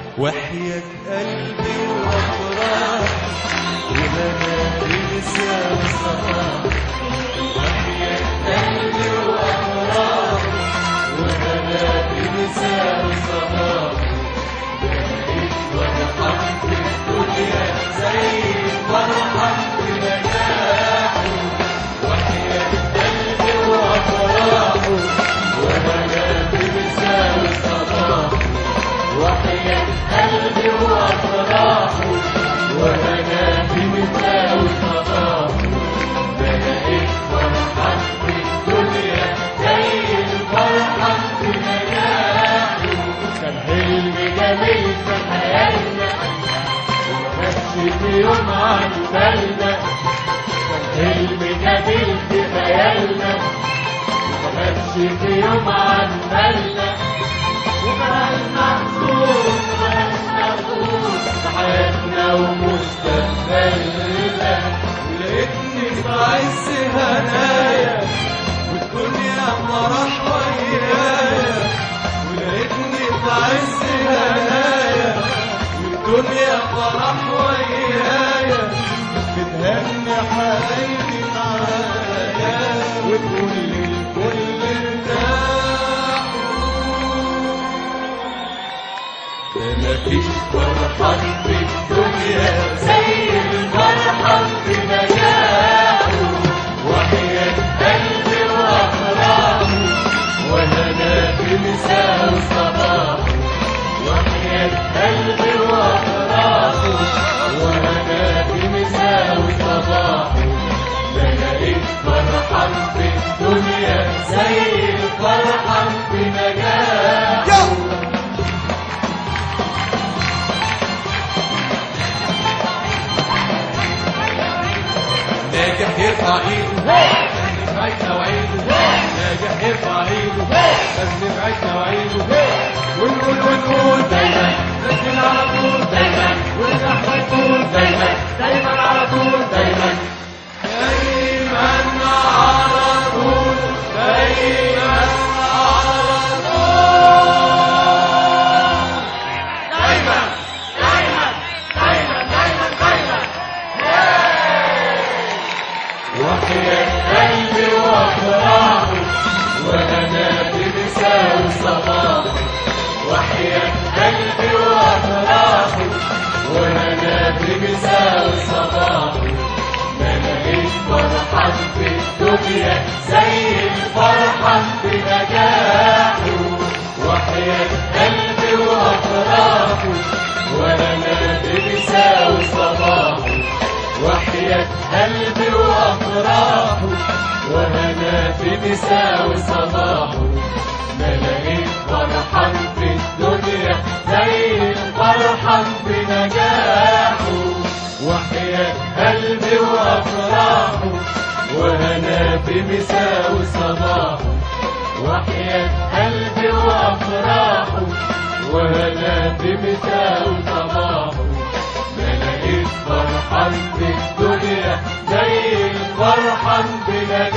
وحياة قلبي وأفراح وهنا بنسى الصباح وحياة قلبي وأفراح وهنا بنسى الصباح بقيت فرحان في الدنيا زي الفرحة في نجاحه وحياة قلبي وأفراحه وهنا بنسى الصباح وحياة قلبي وأفراحه وأنا في مساوي صباح بقيت فرحان في الدنيا زي الفرحة في نجاحه كان حلم جميل في حياتنا ومشي في يوم عن بالنا كان حلم جميل في خيالنا ومشي في يوم عن بالنا وبقى المحظوظ وبقى المحظوظ في حياتنا ومستقبلنا ولقيتني في عز هنايا والدنيا فرح ويايا ولقيتني في عز هنايا والدنيا فرح ويايا بتهني حبايبي معايا وتقول للكل ارتاحوا مفيش فرحان في الدنيا زي الفرحان في نجاحه وحياة قلبي وأفراحه وهنا في مساء صباحه وحياة قلبي وأفراحه وهنا في مساء صباحه ده لقيت فرحان في الدنيا زي الفرحان في نجاحه ناجح يرفع ايده خلي في عيشنا وعيده ناجح يرفع ايده خلي في عيشنا وعيده ونقول ونقول دايما نسكن على طول دايما ونجح ونقول دايما دايما على طول دايما دايما على طول دايما على طول دايما دايما دايما دايما دايما وحياة قلبي وأفراحه وأنا بمساوي الصباح وحياة قلبي وأفراحه وأنا بمساوي الصباح ما لقيت فرحان في الدنيا زي الفرحة في نجاحه وحياة قلبي وأفراحه وأنا بمساوي صباحه وحياة قلبي وأفراحه وأنا في مساوي صباحه ما لقيت فرحان في الدنيا زي الفرحان في نجاحه وحياة قلبي وأفراحه وأنا في مساوي صباحه وحياة قلبي وأفراحه وأنا في مساوي صباحه ما لقيت فرحان في الدنيا زي الفرحان بنجاحه